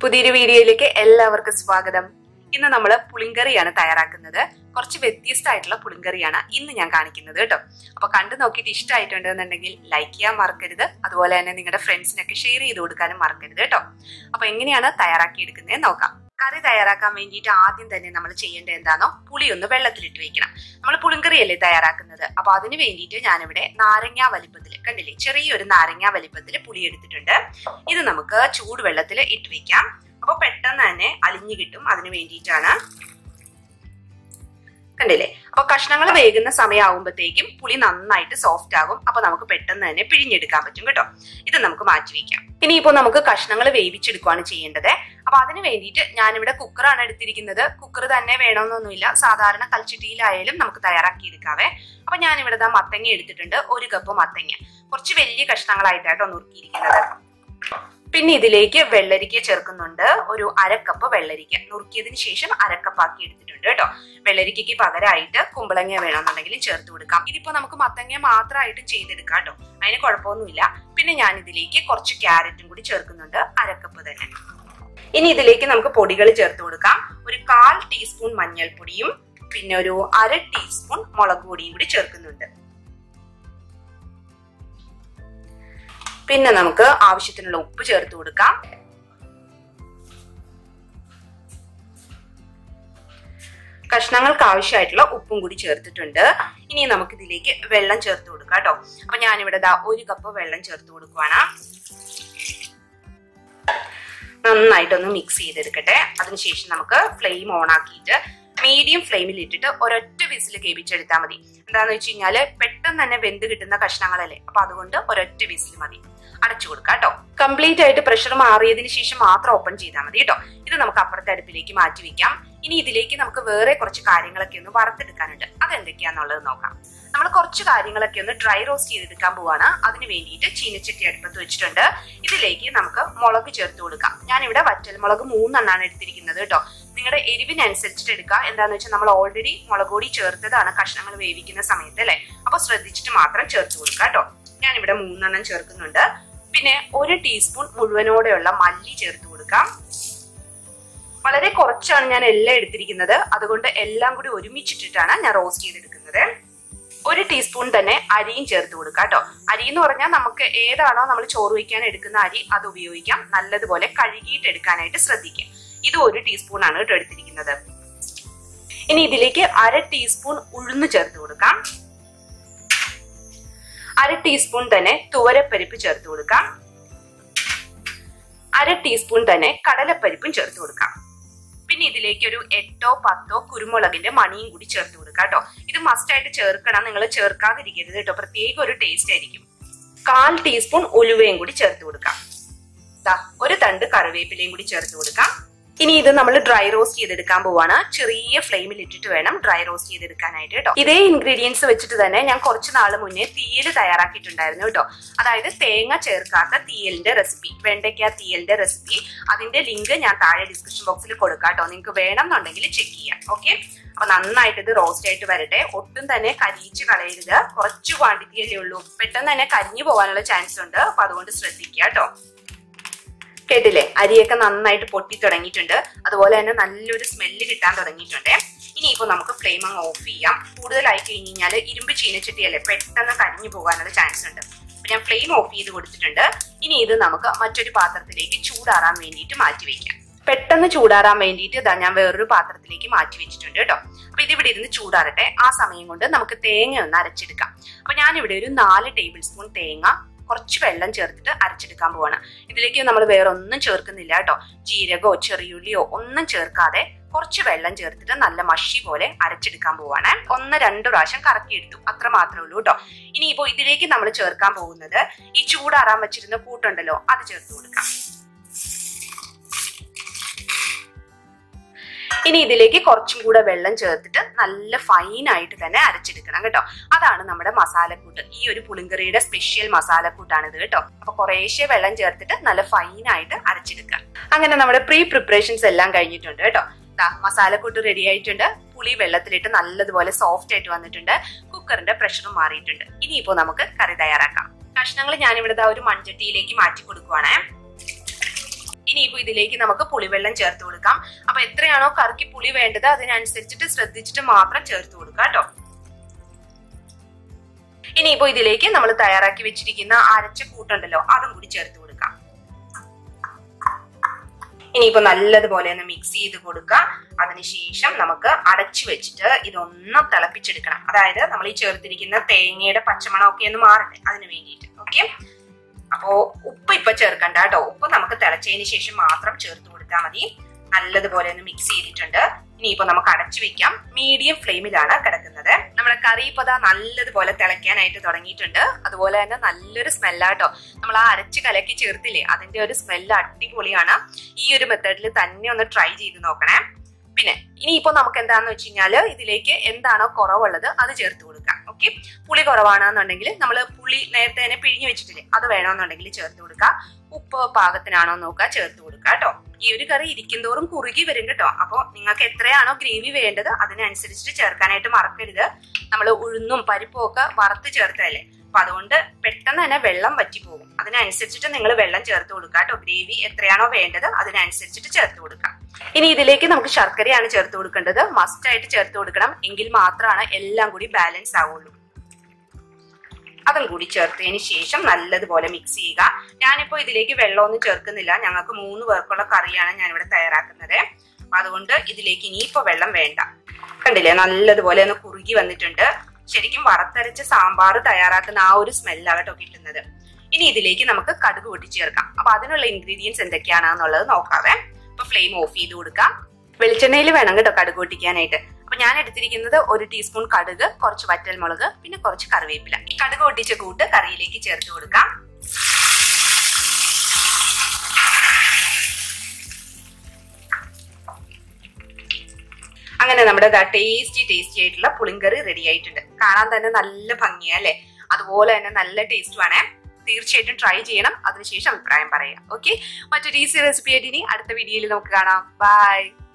പുതിയൊരു വീഡിയോയിലേക്ക് എല്ലാവർക്കും സ്വാഗതം ഇന്ന് നമ്മൾ പുളിങ്കറിയാണ് തയ്യാറാക്കുന്നത് കുറച്ച് വ്യത്യസ്തമായിട്ടുള്ള പുളിങ്കറിയാണ് ഇന്ന് ഞാൻ കാണിക്കുന്നത് കേട്ടോ അപ്പൊ കണ്ടു നോക്കിയിട്ട് ഇഷ്ടമായിട്ടുണ്ട് എന്നുണ്ടെങ്കിൽ ലൈക്ക് ചെയ്യാൻ മറക്കരുത് അതുപോലെ തന്നെ നിങ്ങളുടെ ഫ്രണ്ട്സിനൊക്കെ ഷെയർ ചെയ്ത് കൊടുക്കാനും മറക്കരുത് കേട്ടോ അപ്പൊ എങ്ങനെയാണ് തയ്യാറാക്കി എടുക്കുന്നത് നോക്കാം കറി തയ്യാറാക്കാൻ വേണ്ടിയിട്ട് ആദ്യം തന്നെ നമ്മൾ ചെയ്യേണ്ടത് എന്താണോ പുളി ഒന്ന് വെള്ളത്തിലിട്ട് വെക്കണം നമ്മൾ പുളിങ്കറിയല്ലേ തയ്യാറാക്കുന്നത് അപ്പൊ അതിന് വേണ്ടിയിട്ട് ഞാനിവിടെ നാരങ്ങ വലിപ്പത്തിൽ കണ്ടില്ലേ ചെറിയൊരു നാരങ്ങ വലിപ്പത്തിൽ പുളി എടുത്തിട്ടുണ്ട് ഇത് നമുക്ക് ചൂടുവെള്ളത്തിൽ ഇട്ട് വെക്കാം അപ്പൊ പെട്ടെന്ന് തന്നെ അലിഞ്ഞു കിട്ടും അതിന് വേണ്ടിയിട്ടാണ് കണ്ടില്ലേ അപ്പൊ കഷ്ണങ്ങൾ വേകുന്ന സമയമാകുമ്പോഴത്തേക്കും പുളി നന്നായിട്ട് സോഫ്റ്റ് ആകും അപ്പൊ നമുക്ക് പെട്ടെന്ന് തന്നെ പിഴിഞ്ഞെടുക്കാൻ പറ്റും കേട്ടോ ഇത് നമുക്ക് മാറ്റി വെക്കാം ഇനിയിപ്പോ നമുക്ക് കഷ്ണങ്ങൾ വേവിച്ചെടുക്കുകയാണ് ചെയ്യേണ്ടത് അപ്പൊ അതിന് വേണ്ടിയിട്ട് ഞാനിവിടെ കുക്കറാണ് എടുത്തിരിക്കുന്നത് കുക്കർ തന്നെ വേണമെന്നൊന്നുമില്ല സാധാരണ കൽച്ചിട്ടിയിലായാലും നമുക്ക് തയ്യാറാക്കി എടുക്കാവേ അപ്പൊ ഞാനിവിടെ ദാ മത്തങ്ങ എടുത്തിട്ടുണ്ട് ഒരു കപ്പ് മത്തങ്ങ കുറച്ച് വലിയ കഷ്ണങ്ങളായിട്ടാട്ടോ നുറുക്കിയിരിക്കുന്നത് പിന്നെ ഇതിലേക്ക് വെള്ളരിക്ക ചേർക്കുന്നുണ്ട് ഒരു അരക്കപ്പ് വെള്ളരിക്ക നുറുക്കിയതിന് ശേഷം അരക്കപ്പാക്കി എടുത്തിട്ടുണ്ട് കേട്ടോ വെള്ളരിക്കയ്ക്ക് പകരമായിട്ട് കുമ്പളങ്ങ വേണമെന്നുണ്ടെങ്കിൽ ചേർത്ത് കൊടുക്കാം ഇതിപ്പോ നമുക്ക് മത്തങ്ങ മാത്രമായിട്ട് ചെയ്തെടുക്കാം കേട്ടോ അതിന് കുഴപ്പമൊന്നുമില്ല പിന്നെ ഞാൻ ഇതിലേക്ക് കുറച്ച് ക്യാരറ്റും കൂടി ചേർക്കുന്നുണ്ട് അരക്കപ്പ് തന്നെ ഇനി ഇതിലേക്ക് നമുക്ക് പൊടികൾ ചേർത്ത് കൊടുക്കാം ഒരു കാൽ ടീസ്പൂൺ മഞ്ഞൾപ്പൊടിയും പിന്നെ ഒരു അര ടീസ്പൂൺ മുളക് പൊടിയും കൂടി ചേർക്കുന്നുണ്ട് പിന്നെ നമുക്ക് ആവശ്യത്തിനുള്ള ഉപ്പ് ചേർത്ത് കൊടുക്കാം കഷ്ണങ്ങൾക്ക് ആവശ്യമായിട്ടുള്ള ഉപ്പും കൂടി ചേർത്തിട്ടുണ്ട് ഇനി നമുക്ക് ഇതിലേക്ക് വെള്ളം ചേർത്ത് കൊടുക്കാം കേട്ടോ അപ്പൊ ഞാനിവിടെ ദാ ഒരു കപ്പ് വെള്ളം ചേർത്ത് കൊടുക്കുവാണ് നന്നായിട്ടൊന്ന് മിക്സ് ചെയ്തെടുക്കട്ടെ അതിനുശേഷം നമുക്ക് ഫ്ലെയിം ഓൺ ആക്കിയിട്ട് മീഡിയം ഫ്ലെയിമിൽ ഇട്ടിട്ട് ഒരൊറ്റ വിസിൽ കേൾപ്പിച്ചെടുത്താൽ മതി എന്താന്ന് വെച്ച് കഴിഞ്ഞാല് പെട്ടെന്ന് തന്നെ വെന്ത് കിട്ടുന്ന കഷ്ണങ്ങളല്ലേ അപ്പൊ അതുകൊണ്ട് ഒരൊറ്റ വിസിൽ മതി അടച്ചു കൊടുക്കുക കേട്ടോ കംപ്ലീറ്റ് ആയിട്ട് പ്രഷർ മാറിയതിന് ശേഷം മാത്രം ഓപ്പൺ ചെയ്താൽ മതി കേട്ടോ ഇത് നമുക്ക് അപ്പുറത്തെ അടുപ്പിലേക്ക് മാറ്റി വെക്കാം ഇനി ഇതിലേക്ക് നമുക്ക് വേറെ കുറച്ച് കാര്യങ്ങളൊക്കെ ഒന്ന് വറുത്തെടുക്കാനുണ്ട് അതെന്തൊക്കെയാന്നുള്ളത് നോക്കാം നമ്മൾ കുറച്ച് കാര്യങ്ങളൊക്കെ ഒന്ന് ഡ്രൈ റോസ്റ്റ് ചെയ്തെടുക്കാൻ പോവാണ് അതിന് വേണ്ടിയിട്ട് ചീനച്ചട്ടി അടുപ്പത്ത് വെച്ചിട്ടുണ്ട് ഇതിലേക്ക് നമുക്ക് മുളക് ചേർത്ത് കൊടുക്കാം ഞാനിവിടെ വറ്റൽ മുളക് മൂന്നെണ്ണാണ് എടുത്തിരിക്കുന്നത് കേട്ടോ നിങ്ങളുടെ എരിവിനനുസരിച്ചിട്ട് എടുക്കുക എന്താന്ന് വെച്ചാൽ നമ്മൾ ഓൾറെഡി മുളക് പൊടി ചേർത്തതാണ് കഷ്ണങ്ങൾ വേവിക്കുന്ന സമയത്ത് അല്ലെ അപ്പൊ ശ്രദ്ധിച്ചിട്ട് മാത്രം ചേർത്ത് കൊടുക്കുക കേട്ടോ ഞാനിവിടെ മൂന്നെണ്ണം ചേർക്കുന്നുണ്ട് പിന്നെ ഒരു ടീസ്പൂൺ മുഴുവനോടെയുള്ള മല്ലി ചേർത്ത് കൊടുക്കാം വളരെ കുറച്ചാണ് ഞാൻ എല്ലാം എടുത്തിരിക്കുന്നത് അതുകൊണ്ട് എല്ലാം കൂടി ഒരുമിച്ചിട്ടിട്ടാണ് ഞാൻ റോസ്റ്റ് ചെയ്തെടുക്കുന്നത് ഒരു ടീസ്പൂൺ തന്നെ അരിയും ചേർത്ത് കൊടുക്കുക കേട്ടോ അരി എന്ന് പറഞ്ഞാൽ നമുക്ക് ഏതാണോ നമ്മൾ ചോറ് വയ്ക്കാൻ എടുക്കുന്ന അരി അത് ഉപയോഗിക്കാം നല്ലതുപോലെ കഴുകിയിട്ട് എടുക്കാനായിട്ട് ശ്രദ്ധിക്കാം ഇത് ഒരു ടീസ്പൂൺ ആണ് കേട്ടോ എടുത്തിരിക്കുന്നത് ഇനി ഇതിലേക്ക് അര ടീസ്പൂൺ ഉഴുന്ന് ചേർത്ത് കൊടുക്കാം അര ടീസ്പൂൺ തന്നെ തുവരപ്പരിപ്പ് ചേർത്ത് കൊടുക്കാം അര ടീസ്പൂൺ തന്നെ കടലപ്പരിപ്പും ചേർത്ത് കൊടുക്കാം പിന്നെ ഇതിലേക്ക് ഒരു എട്ടോ പത്തോ കുരുമുളകിന്റെ മണിയും കൂടി ചേർത്ത് കൊടുക്കാം കേട്ടോ ഇത് മസ്റ്റ് ആയിട്ട് ചേർക്കണം നിങ്ങൾ ചേർക്കാതിരിക്കരുത് കേട്ടോ പ്രത്യേക ഒരു ടേസ്റ്റ് ആയിരിക്കും കാൽ ടീസ്പൂൺ ഉലുവയും കൂടി ചേർത്ത് കൊടുക്കാം ഒരു തണ്ട് കറിവേപ്പിലയും കൂടി ചേർത്ത് കൊടുക്കാം ഇനി ഇത് നമ്മൾ ഡ്രൈ റോസ്റ്റ് ചെയ്തെടുക്കാൻ പോവാണ് ചെറിയ ഫ്ലെയിമിൽ ഇട്ടിട്ട് വേണം ഡ്രൈ റോസ്റ്റ് ചെയ്തെടുക്കാനായിട്ട് കേട്ടോ ഇതേ ഇൻഗ്രീഡിയൻസ് വെച്ചിട്ട് തന്നെ ഞാൻ കുറച്ച് നാൾ മുന്നേ തീയൽ തയ്യാറാക്കിയിട്ടുണ്ടായിരുന്നു കേട്ടോ അതായത് തേങ്ങ ചേർക്കാത്ത തീയലിന്റെ റെസിപ്പി വെണ്ടയ്ക്ക തീയലിന്റെ റെസിപ്പി അതിന്റെ ലിങ്ക് ഞാൻ താഴെ ഡിസ്ക്രിപ്ഷൻ ബോക്സിൽ കൊടുക്കാം കേട്ടോ നിങ്ങൾക്ക് വേണം എന്നുണ്ടെങ്കിൽ ചെക്ക് ചെയ്യാം ഓക്കെ അപ്പൊ നന്നായിട്ട് ഇത് റോസ്റ്റ് ആയിട്ട് വരട്ടെ ഒട്ടും തന്നെ കരിയിച്ച് കളയരുത് കുറച്ച് ക്വാണ്ടിറ്റിയല്ലേ ഉള്ളൂ പെട്ടെന്ന് തന്നെ കരിഞ്ഞു പോകാനുള്ള ചാൻസ് ഉണ്ട് അപ്പൊ അതുകൊണ്ട് ശ്രദ്ധിക്കുക കേട്ടോ കേട്ടില്ലേ അരിയൊക്കെ നന്നായിട്ട് പൊട്ടി തുടങ്ങിയിട്ടുണ്ട് അതുപോലെ തന്നെ നല്ലൊരു സ്മെല്ല് കിട്ടാൻ തുടങ്ങിയിട്ടുണ്ട് ഇനിയിപ്പോ നമുക്ക് ഫ്ലെയിം അങ്ങ് ഓഫ് ചെയ്യാം കൂടുതലായി കഴിഞ്ഞ് കഴിഞ്ഞാൽ ഇരുമ്പ് ചീനച്ചട്ടിയല്ലേ പെട്ടെന്ന് കരിഞ്ഞു പോകാനുള്ള ചാൻസ് ഉണ്ട് അപ്പൊ ഞാൻ ഫ്ലെയിം ഓഫ് ചെയ്ത് കൊടുത്തിട്ടുണ്ട് ഇനി ഇത് നമുക്ക് മറ്റൊരു പാത്രത്തിലേക്ക് ചൂടാറാൻ വേണ്ടിയിട്ട് മാറ്റി വെക്കാം പെട്ടെന്ന് ചൂടാറാൻ വേണ്ടിയിട്ട് ഇതാ ഞാൻ വേറൊരു പാത്രത്തിലേക്ക് മാറ്റി വെച്ചിട്ടുണ്ട് കേട്ടോ അപ്പൊ ഇത് ഇവിടെ ഇരുന്ന് ചൂടാറട്ടെ ആ സമയം കൊണ്ട് നമുക്ക് തേങ്ങ ഒന്ന് അരച്ചെടുക്കാം അപ്പൊ ഞാനിവിടെ ഒരു നാല് ടേബിൾ സ്പൂൺ തേങ്ങ കുറച്ച് വെള്ളം ചേർത്തിട്ട് അരച്ചെടുക്കാൻ പോവാണ് ഇതിലേക്ക് നമ്മൾ വേറെ ഒന്നും ചേർക്കുന്നില്ല കേട്ടോ ജീരകോ ചെറിയുള്ളിയോ ഒന്നും ചേർക്കാതെ കുറച്ച് വെള്ളം ചേർത്തിട്ട് നല്ല മഷി പോലെ അരച്ചെടുക്കാൻ പോവാണ് ഒന്ന് രണ്ട് പ്രാവശ്യം കറക്കിയെടുത്തു അത്ര മാത്രമേ ഉള്ളൂ കേട്ടോ ഇനിയിപ്പോ ഇതിലേക്ക് നമ്മൾ ചേർക്കാൻ പോകുന്നത് ഈ ചൂടാറാൻ വെച്ചിരുന്ന കൂട്ടുണ്ടല്ലോ അത് ചേർത്ത് കൊടുക്കാം ഇനി ഇതിലേക്ക് കുറച്ചും കൂടെ വെള്ളം ചേർത്തിട്ട് നല്ല ഫൈൻ ആയിട്ട് തന്നെ അരച്ചെടുക്കണം കേട്ടോ അതാണ് നമ്മുടെ മസാലക്കൂട്ട് ഈ ഒരു പുളിങ്കറിയുടെ സ്പെഷ്യൽ മസാലക്കൂട്ടാണ് ഇത് കേട്ടോ അപ്പൊ കുറേശ്ശെ വെള്ളം ചേർത്തിട്ട് നല്ല ഫൈൻ ആയിട്ട് അരച്ചെടുക്കുക അങ്ങനെ നമ്മുടെ പ്രീ പ്രിപ്പറേഷൻസ് എല്ലാം കഴിഞ്ഞിട്ടുണ്ട് കേട്ടോ മസാലക്കൂട്ട് റെഡി ആയിട്ടുണ്ട് പുളി വെള്ളത്തിലിട്ട് നല്ലതുപോലെ സോഫ്റ്റ് ആയിട്ട് വന്നിട്ടുണ്ട് കുക്കറിന്റെ പ്രഷറും മാറിയിട്ടുണ്ട് ഇനിയിപ്പോ നമുക്ക് കറി തയ്യാറാക്കാം കഷ്ണങ്ങൾ ഞാനിവിടെ ഒരു മൺചട്ടിയിലേക്ക് മാറ്റി കൊടുക്കുവാണേ ഇനിയിപ്പോ ഇതിലേക്ക് നമുക്ക് പുളിവെള്ളം ചേർത്ത് കൊടുക്കാം അപ്പൊ എത്രയാണോ കറിക്ക് പുളി വേണ്ടത് അതിനനുസരിച്ചിട്ട് ശ്രദ്ധിച്ചിട്ട് മാത്രം ചേർത്ത് കൊടുക്കുക കേട്ടോ ഇനിയിപ്പോ ഇതിലേക്ക് നമ്മൾ തയ്യാറാക്കി വെച്ചിരിക്കുന്ന അരച്ച കൂട്ടുണ്ടല്ലോ അതും കൂടി ചേർത്ത് കൊടുക്കാം ഇനിയിപ്പോ നല്ലതുപോലെ ഒന്ന് മിക്സ് ചെയ്ത് കൊടുക്കുക അതിനുശേഷം നമുക്ക് അടച്ചു വെച്ചിട്ട് ഇതൊന്ന് തിളപ്പിച്ചെടുക്കണം അതായത് നമ്മൾ ഈ ചേർത്തിരിക്കുന്ന തേങ്ങയുടെ പച്ചമണമൊക്കെ ഒന്ന് മാറട്ടെ അതിന് വേണ്ടിയിട്ട് ഓക്കെ അപ്പോ ഉപ്പ് ഇപ്പൊ ചേർക്കണ്ട കേട്ടോ ഉപ്പ് നമുക്ക് തിളച്ചതിന് ശേഷം മാത്രം ചേർത്ത് കൊടുത്താൽ മതി നല്ലതുപോലെ ഒന്ന് മിക്സ് ചെയ്തിട്ടുണ്ട് ഇനിയിപ്പോ നമുക്ക് അടച്ചു വെക്കാം മീഡിയം ഫ്ലെയിമിലാണ് കിടക്കുന്നത് നമ്മുടെ കറി ഇപ്പൊ ദാ നല്ലതുപോലെ തിളയ്ക്കാനായിട്ട് തുടങ്ങിയിട്ടുണ്ട് അതുപോലെ തന്നെ നല്ലൊരു സ്മെല്ലാട്ടോ നമ്മൾ ആ അരച്ച് കലക്കി ചേർത്തില്ലേ അതിന്റെ ഒരു സ്മെല്ല് അടിപൊളിയാണ് ഈ ഒരു മെത്തേഡിൽ തന്നെ ഒന്ന് ട്രൈ ചെയ്ത് നോക്കണേ പിന്നെ ഇനിയിപ്പോ നമുക്ക് എന്താന്ന് വെച്ച് കഴിഞ്ഞാല് ഇതിലേക്ക് എന്താണോ കുറവുള്ളത് അത് ചേർത്ത് കൊടുക്കാം ഓക്കെ പുളി കുറവാണെന്നുണ്ടെങ്കിൽ നമ്മൾ പുളി നേരത്തെ തന്നെ പിഴിഞ്ഞു വെച്ചിട്ടില്ലേ അത് വേണമെന്നുണ്ടെങ്കിൽ ചേർത്ത് കൊടുക്കുക ഉപ്പ് പാകത്തിനാണോ നോക്കുക ചേർത്ത് കൊടുക്കുക കേട്ടോ ഈ ഒരു കറി ഇരിക്കുന്തോറും കുറുകി വരും കേട്ടോ അപ്പോൾ നിങ്ങൾക്ക് എത്രയാണോ ഗ്രേവി വേണ്ടത് അതിനനുസരിച്ചിട്ട് ചേർക്കാനായിട്ട് മറക്കരുത് നമ്മൾ ഉഴുന്നും പരിപ്പും ഒക്കെ വറുത്ത് ചേർത്തല്ലേ അപ്പൊ അതുകൊണ്ട് പെട്ടെന്ന് തന്നെ വെള്ളം വറ്റി പോകും അതിനനുസരിച്ചിട്ട് നിങ്ങൾ വെള്ളം ചേർത്ത് കൊടുക്കുക കേട്ടോ ഗ്രേവി എത്രയാണോ വേണ്ടത് അതിനനുസരിച്ചിട്ട് ചേർത്ത് കൊടുക്കാം ഇനി ഇതിലേക്ക് നമുക്ക് ശർക്കരയാണ് ചേർത്ത് കൊടുക്കേണ്ടത് മസ്റ്റ് ആയിട്ട് ചേർത്ത് കൊടുക്കണം എങ്കിൽ മാത്രമാണ് എല്ലാം കൂടി ബാലൻസ് ആവുള്ളൂ അതും കൂടി ചേർത്തതിന് ശേഷം നല്ലതുപോലെ മിക്സ് ചെയ്യുക ഞാനിപ്പോ ഇതിലേക്ക് വെള്ളമൊന്നും ചേർക്കുന്നില്ല ഞങ്ങൾക്ക് മൂന്ന് പേർക്കുള്ള കറിയാണ് ഞാനിവിടെ തയ്യാറാക്കുന്നത് അപ്പൊ അതുകൊണ്ട് ഇതിലേക്ക് ഇനിയിപ്പോ വെള്ളം വേണ്ട കണ്ടില്ലേ നല്ലതുപോലെ ഒന്ന് കുറുകി വന്നിട്ടുണ്ട് ശരിക്കും വറുത്തരച്ച സാമ്പാർ തയ്യാറാക്കുന്ന ആ ഒരു സ്മെല്ലാണ് കേട്ടോ കിട്ടുന്നത് ഇനി ഇതിലേക്ക് നമുക്ക് കടുക് പൊട്ടി ചേർക്കാം അപ്പൊ അതിനുള്ള ഇൻഗ്രീഡിയൻസ് എന്തൊക്കെയാണെന്നുള്ളത് നോക്കാവേ അപ്പൊ ഫ്ലെയിം ഓഫ് ചെയ്ത് കൊടുക്കാം വെളിച്ചെണ്ണയിൽ വേണം കേട്ടോ കടുക് പൊട്ടിക്കാനായിട്ട് അപ്പൊ ഞാൻ എടുത്തിരിക്കുന്നത് ഒരു ടീസ്പൂൺ കടുക് കുറച്ച് വറ്റൽമുളക് പിന്നെ കുറച്ച് കറിവേപ്പില കടുക് പൊട്ടിച്ച കൂട്ട് കറിയിലേക്ക് ചേർത്ത് കൊടുക്കാം അങ്ങനെ നമ്മുടെ ടേസ്റ്റി ടേസ്റ്റി ആയിട്ടുള്ള പുളിങ്കറി റെഡി ആയിട്ടുണ്ട് കാണാൻ തന്നെ നല്ല ഭംഗിയാ അല്ലെ അതുപോലെ തന്നെ നല്ല ടേസ്റ്റ് വേണേ തീർച്ചയായിട്ടും ട്രൈ ചെയ്യണം അതിനുശേഷം അഭിപ്രായം പറയാം ഓക്കെ മറ്റൊരു ഈസി റെസിപ്പി ആയിട്ട് ഇനി അടുത്ത വീഡിയോയിൽ നമുക്ക് കാണാം ബൈ